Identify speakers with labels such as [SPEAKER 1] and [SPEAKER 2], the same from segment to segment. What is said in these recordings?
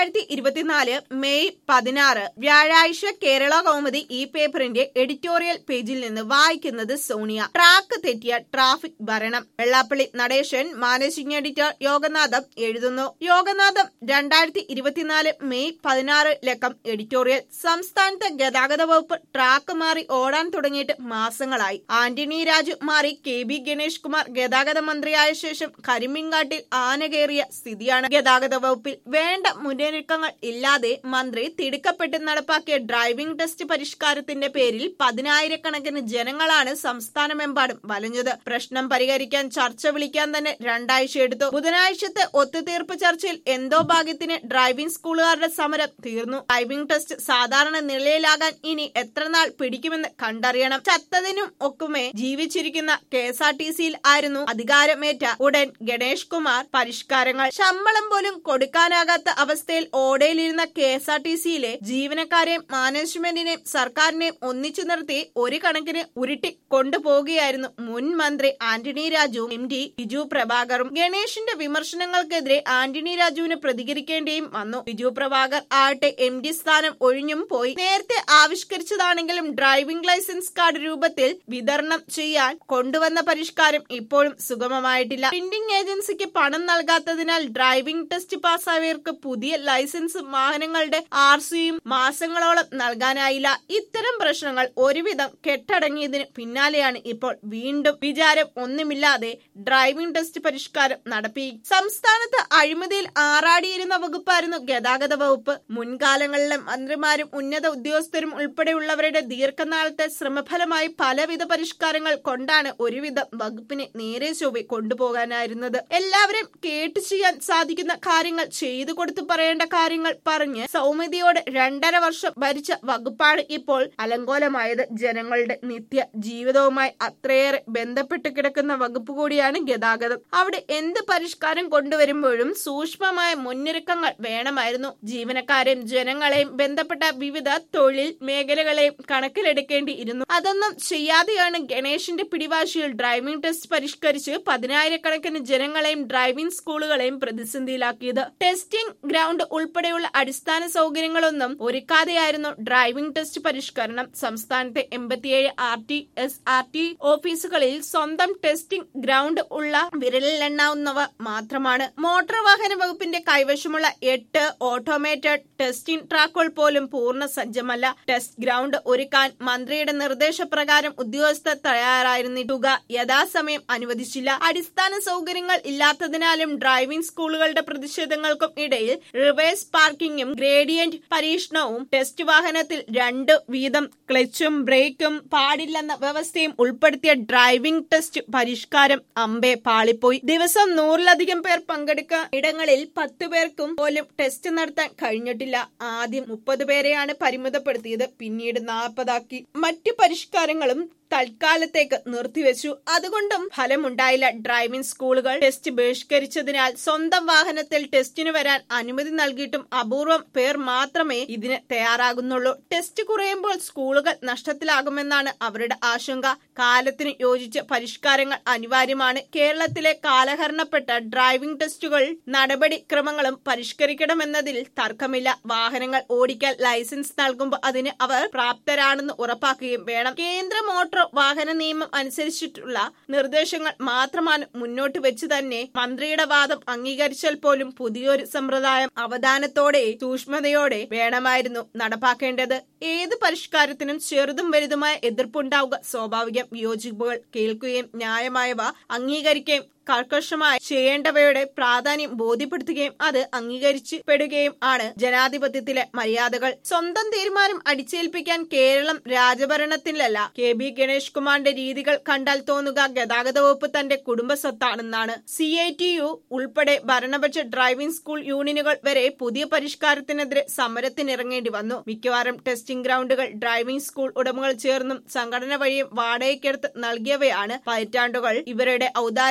[SPEAKER 1] രണ്ടായിരത്തി ഇരുപത്തിനാല് മെയ് പതിനാറ് വ്യാഴാഴ്ച കേരള കൗമുദി ഈ പേപ്പറിന്റെ എഡിറ്റോറിയൽ പേജിൽ നിന്ന് വായിക്കുന്നത് സോണിയ ട്രാക്ക് തെറ്റിയ ട്രാഫിക് ഭരണം വെള്ളാപ്പള്ളി നടേശൻ മാനേജിംഗ് എഡിറ്റർ യോഗനാഥം എഴുതുന്നു യോഗനാഥം രണ്ടായിരത്തി ഇരുപത്തിനാല് മെയ് പതിനാറ് ലക്കം എഡിറ്റോറിയൽ സംസ്ഥാനത്ത് ഗതാഗത വകുപ്പ് ട്രാക്ക് മാറി ഓടാൻ തുടങ്ങിയിട്ട് മാസങ്ങളായി ആന്റണി രാജു മാറി കെ ബി ഗണേഷ് കുമാർ ഗതാഗത മന്ത്രിയായ ശേഷം കരിമ്പിൻകാട്ടിൽ ആന കയറിയ സ്ഥിതിയാണ് ഗതാഗത വകുപ്പിൽ വേണ്ട മുന്നൊരുക്കങ്ങൾ ഇല്ലാതെ മന്ത്രി തിടുക്കപ്പെട്ട് നടപ്പാക്കിയ ഡ്രൈവിംഗ് ടെസ്റ്റ് പരിഷ്കാരത്തിന്റെ പേരിൽ പതിനായിരക്കണക്കിന് ജനങ്ങളാണ് സംസ്ഥാനമെമ്പാടും വലഞ്ഞത് പ്രശ്നം പരിഹരിക്കാൻ ചർച്ച വിളിക്കാൻ തന്നെ രണ്ടാഴ്ച എടുത്തു ബുധനാഴ്ചത്തെ ഒത്തുതീർപ്പ് ചർച്ചയിൽ എന്തോ ഭാഗ്യത്തിന് ഡ്രൈവിംഗ് സ്കൂളുകാരുടെ സമരം തീർന്നു ഡ്രൈവിംഗ് ടെസ്റ്റ് സാധാരണ നിലയിലാകാൻ ഇനി എത്ര നാൾ പിടിക്കുമെന്ന് കണ്ടറിയണം ചത്തതിനും ഒക്കുമേ ജീവിച്ചിരിക്കുന്ന കെ എസ് ആർ ടി സിയിൽ ആയിരുന്നു അധികാരമേറ്റ ഉടൻ ഗണേഷ് കുമാർ പരിഷ്കാരങ്ങൾ ശമ്പളം പോലും കൊടുക്കാനാകാത്ത അവസ്ഥയിൽ ഓടയിലിരുന്ന കെ എസ് ആർ ടി സിയിലെ ജീവനക്കാരെയും മാനേജ്മെന്റിനെയും സർക്കാരിനെയും ഒന്നിച്ചു നിർത്തി ഒരു കണക്കിന് ഉരുട്ടി കൊണ്ടുപോകുകയായിരുന്നു മുൻ മന്ത്രി ആന്റണി രാജുവും എം ഡി ബിജു പ്രഭാകറും ഗണേഷിന്റെ വിമർശനങ്ങൾക്കെതിരെ ആന്റണി രാജുവിന് പ്രതികരിക്കേണ്ടിയും വന്നു ബിജു പ്രഭാകർ ആകട്ടെ എം ഡി സ്ഥാനം ഒഴിഞ്ഞും പോയി നേരത്തെ ആവിഷ്കരിച്ചതാണെങ്കിലും ഡ്രൈവിംഗ് ലൈസൻസ് കാർഡ് രൂപത്തിൽ വിതരണം ചെയ്യാൻ കൊണ്ടുവന്ന പരിഷ്കാരം ഇപ്പോഴും സുഗമമായിട്ടില്ല പ്രിന്റിംഗ് ഏജൻസിക്ക് പണം നൽകാത്തതിനാൽ ഡ്രൈവിംഗ് ടെസ്റ്റ് പാസ്സായവർക്ക് പുതിയ ലൈസൻസ് വാഹനങ്ങളുടെ ആർ സിയും മാസങ്ങളോളം നൽകാനായില്ല ഇത്തരം പ്രശ്നങ്ങൾ ഒരുവിധം കെട്ടടങ്ങിയതിന് പിന്നാലെയാണ് ഇപ്പോൾ വീണ്ടും വിചാരം ഒന്നുമില്ലാതെ ഡ്രൈവിംഗ് ടെസ്റ്റ് പരിഷ്കാരം നടപ്പി സംസ്ഥാനത്ത് അഴിമതിയിൽ ആറാടിയിരുന്ന വകുപ്പായിരുന്നു ഗതാഗത വകുപ്പ് മുൻകാലങ്ങളിലെ മന്ത്രിമാരും ഉന്നത ഉദ്യോഗസ്ഥരും ഉൾപ്പെടെയുള്ളവരുടെ ദീർഘനാളത്തെ ശ്രമഫലമായി പലവിധ പരിഷ്കാരങ്ങൾ കൊണ്ടാണ് ഒരുവിധം വകുപ്പിനെ നേരെ ചൊവ്വെ കൊണ്ടുപോകാനായിരുന്നത് എല്ലാവരും കേട്ടു ചെയ്യാൻ സാധിക്കുന്ന കാര്യങ്ങൾ ചെയ്തു കൊടുത്തു പറയേണ്ട കാര്യങ്ങൾ പറഞ്ഞ് സൗമ്യതയോടെ രണ്ടര വർഷം ഭരിച്ച വകുപ്പാണ് ഇപ്പോൾ അലങ്കോലമായത് ജനങ്ങളുടെ നിത്യ ജീവിതവുമായി അത്രയേറെ ബന്ധപ്പെട്ട് കിടക്കുന്ന വകുപ്പ് കൂടിയാണ് ഗതാഗതം അവിടെ എന്ത് പരിഷ്കാരം കൊണ്ടുവരുമ്പോഴും സൂക്ഷ്മമായ മുന്നൊരുക്കങ്ങൾ വേണമായിരുന്നു ജീവനക്കാരെയും ജനങ്ങളെയും ബന്ധപ്പെട്ട വിവിധ തൊഴിൽ മേഖലകളെയും കണക്കിലെടുക്കേണ്ടിയിരുന്നു അതൊന്നും ചെയ്യാതെയാണ് ഗണേഷിന്റെ പിടിവാശിയിൽ ഡ്രൈവിംഗ് ടെസ്റ്റ് പരിഷ്കരിച്ച് പതിനായിരക്കണക്കിന് ജനങ്ങളെയും ഡ്രൈവിംഗ് സ്കൂളുകളെയും പ്രതിസന്ധിയിലാക്കിയത് ടെസ്റ്റിംഗ് ഗ്രൗണ്ട് ഉൾപ്പെടെയുള്ള അടിസ്ഥാന സൗകര്യങ്ങളൊന്നും ഒരുക്കാതെയായിരുന്നു ഡ്രൈവിംഗ് ടെസ്റ്റ് പരിഷ്കരണം സംസ്ഥാനത്തെ എൺപത്തിയേഴ് R T S R T ഓഫീസുകളിൽ സ്വന്തം ടെസ്റ്റിംഗ് ഗ്രൗണ്ട് ഉള്ള വിരലിലെണ്ണാവുന്നവ മാത്രമാണ് മോട്ടോർ വാഹന വകുപ്പിന്റെ കൈവശമുള്ള എട്ട് ഓട്ടോമേറ്റഡ് ടെസ്റ്റിംഗ് ട്രാക്കുകൾ പോലും പൂർണ്ണ സജ്ജമല്ല ടെസ്റ്റ് ഗ്രൗണ്ട് ഒരുക്കാൻ മന്ത്രിയുടെ നിർദ്ദേശപ്രകാരം ഉദ്യോഗസ്ഥർ തയ്യാറായിരുന്ന തുക യഥാസമയം അനുവദിച്ചില്ല അടിസ്ഥാന സൗകര്യങ്ങൾ ഇല്ലാത്തതിനാലും ഡ്രൈവിംഗ് സ്കൂളുകളുടെ പ്രതിഷേധങ്ങൾക്കും ഇടയിൽ റിവേഴ്സ് പാർക്കിംഗും ഗ്രേഡിയന്റ് പരീക്ഷണവും ടെസ്റ്റ് വാഹനത്തിൽ രണ്ട് വീതം ക്ലച്ചും ബ്രേക്കും പാടില്ലെന്ന വ്യവസ്ഥയും ഉൾപ്പെടുത്തിയ ഡ്രൈവിംഗ് ടെസ്റ്റ് പരിഷ്കാരം അമ്പെ പാളിപ്പോയി ദിവസം നൂറിലധികം പേർ പങ്കെടുക്കുന്ന ഇടങ്ങളിൽ പത്തു പേർക്കും പോലും ടെസ്റ്റ് നടത്താൻ കഴിഞ്ഞിട്ടില്ല ആദ്യം മുപ്പത് പേരെയാണ് പരിമിതപ്പെടുത്തിയത് പിന്നീട് നാൽപ്പതാക്കി മറ്റു പരിഷ്കാരങ്ങളും തൽക്കാലത്തേക്ക് നിർത്തിവെച്ചു അതുകൊണ്ടും ഫലമുണ്ടായില്ല ഡ്രൈവിംഗ് സ്കൂളുകൾ ടെസ്റ്റ് ബഹിഷ്കരിച്ചതിനാൽ സ്വന്തം വാഹനത്തിൽ ടെസ്റ്റിന് വരാൻ അനുമതി നൽകിയിട്ടും അപൂർവം പേർ മാത്രമേ ഇതിന് തയ്യാറാകുന്നുള്ളൂ ടെസ്റ്റ് കുറയുമ്പോൾ സ്കൂളുകൾ നഷ്ടത്തിലാകുമെന്നാണ് അവരുടെ ആശങ്ക കാലത്തിന് യോജിച്ച പരിഷ്കാരങ്ങൾ അനിവാര്യമാണ് കേരളത്തിലെ കാലഹരണപ്പെട്ട ഡ്രൈവിംഗ് ടെസ്റ്റുകൾ നടപടിക്രമങ്ങളും പരിഷ്കരിക്കണമെന്നതിൽ തർക്കമില്ല വാഹനങ്ങൾ ഓടിക്കാൻ ലൈസൻസ് നൽകുമ്പോൾ അതിന് അവർ പ്രാപ്തരാണെന്ന് ഉറപ്പാക്കുകയും വേണം കേന്ദ്ര മോട്ടോർ വാഹന നിയമം അനുസരിച്ചിട്ടുള്ള നിർദ്ദേശങ്ങൾ മാത്രമാണ് മുന്നോട്ട് വെച്ച് തന്നെ മന്ത്രിയുടെ വാദം അംഗീകരിച്ചാൽ പോലും പുതിയൊരു സമ്പ്രദായം അവധാനത്തോടെ സൂക്ഷ്മതയോടെ വേണമായിരുന്നു നടപ്പാക്കേണ്ടത് ഏത് പരിഷ്കാരത്തിനും ചെറുതും വലുതുമായ എതിർപ്പുണ്ടാവുക സ്വാഭാവികം വിയോജിപ്പുകൾ കേൾക്കുകയും ന്യായമായവ അംഗീകരിക്കുകയും കർക്കശമായി ചെയ്യേണ്ടവയുടെ പ്രാധാന്യം ബോധ്യപ്പെടുത്തുകയും അത് അംഗീകരിച്ചപ്പെടുകയും ആണ് ജനാധിപത്യത്തിലെ മര്യാദകൾ സ്വന്തം തീരുമാനം അടിച്ചേൽപ്പിക്കാൻ കേരളം രാജഭരണത്തിലല്ല കെ ബി ഗണേഷ് കുമാറിന്റെ രീതികൾ കണ്ടാൽ തോന്നുക ഗതാഗത വകുപ്പ് തന്റെ കുടുംബ സ്വത്താണെന്നാണ് സി ഐ ടി യു ഉൾപ്പെടെ ഭരണപക്ഷ ഡ്രൈവിംഗ് സ്കൂൾ യൂണിയനുകൾ വരെ പുതിയ പരിഷ്കാരത്തിനെതിരെ സമരത്തിനിറങ്ങേണ്ടി വന്നു മിക്കവാറും ടെസ്റ്റിംഗ് ഗ്രൗണ്ടുകൾ ഡ്രൈവിംഗ് സ്കൂൾ ഉടമകൾ ചേർന്നും സംഘടന വഴിയും വാടകയ്ക്കെടുത്ത് നൽകിയവയാണ് പതിറ്റാണ്ടുകൾ ഇവരുടെ ഔദാര്യത്തിലാണ്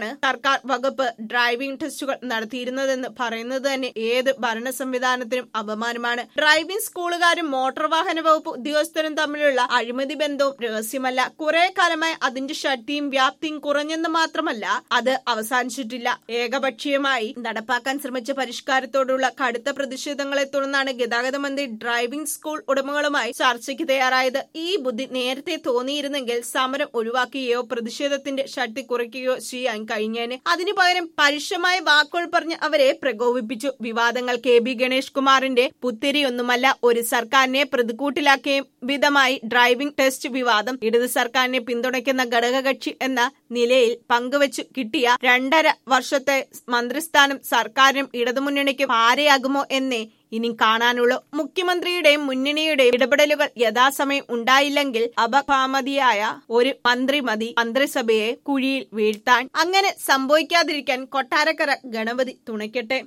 [SPEAKER 1] സർക്കാർ വകുപ്പ് ഡ്രൈവിംഗ് ടെസ്റ്റുകൾ നടത്തിയിരുന്നതെന്ന് പറയുന്നത് തന്നെ ഏത് ഭരണ സംവിധാനത്തിനും അപമാനമാണ് ഡ്രൈവിംഗ് സ്കൂളുകാരും മോട്ടോർ വാഹന വകുപ്പ് ഉദ്യോഗസ്ഥരും തമ്മിലുള്ള അഴിമതി ബന്ധവും രഹസ്യമല്ല കുറെ കാലമായി അതിന്റെ ശക്തിയും വ്യാപ്തിയും കുറഞ്ഞെന്ന് മാത്രമല്ല അത് അവസാനിച്ചിട്ടില്ല ഏകപക്ഷീയമായി നടപ്പാക്കാൻ ശ്രമിച്ച പരിഷ്കാരത്തോടുള്ള കടുത്ത പ്രതിഷേധങ്ങളെ തുടർന്നാണ് ഗതാഗത മന്ത്രി ഡ്രൈവിംഗ് സ്കൂൾ ഉടമകളുമായി ചർച്ചയ്ക്ക് തയ്യാറായത് ഈ ബുദ്ധി നേരത്തെ തോന്നിയിരുന്നെങ്കിൽ സമരം ഒഴിവാക്കുകയോ പ്രതിഷേധത്തിന്റെ ശക്തി കുറയ്ക്കുകയോ ചെയ്യാൻ കഴിഞ്ഞേനെ അതിനു പകരം പരുഷമായ വാക്കുകൾ പറഞ്ഞ് അവരെ പ്രകോപിപ്പിച്ചു വിവാദങ്ങൾ കെ ബി ഗണേഷ് കുമാറിന്റെ പുത്തിരിയൊന്നുമല്ല ഒരു സർക്കാരിനെ പ്രതികൂട്ടിലാക്കിയ വിധമായി ഡ്രൈവിംഗ് ടെസ്റ്റ് വിവാദം ഇടത് സർക്കാരിനെ പിന്തുണയ്ക്കുന്ന ഘടകകക്ഷി എന്ന നിലയിൽ പങ്കുവച്ചു കിട്ടിയ രണ്ടര വർഷത്തെ മന്ത്രിസ്ഥാനം സർക്കാരിനും ഇടതുമുന്നണിക്കും ഭാരയാകുമോ എന്നേ ഇനി കാണാനുള്ളൂ മുഖ്യമന്ത്രിയുടെയും മുന്നണിയുടെയും ഇടപെടലുകൾ യഥാസമയം ഉണ്ടായില്ലെങ്കിൽ അപഭാമതിയായ ഒരു മന്ത്രി മതി മന്ത്രിസഭയെ കുഴിയിൽ വീഴ്ത്താൻ അങ്ങനെ സംഭവിക്കാതിരിക്കാൻ കൊട്ടാരക്കര ഗണപതി തുണയ്ക്കട്ടെ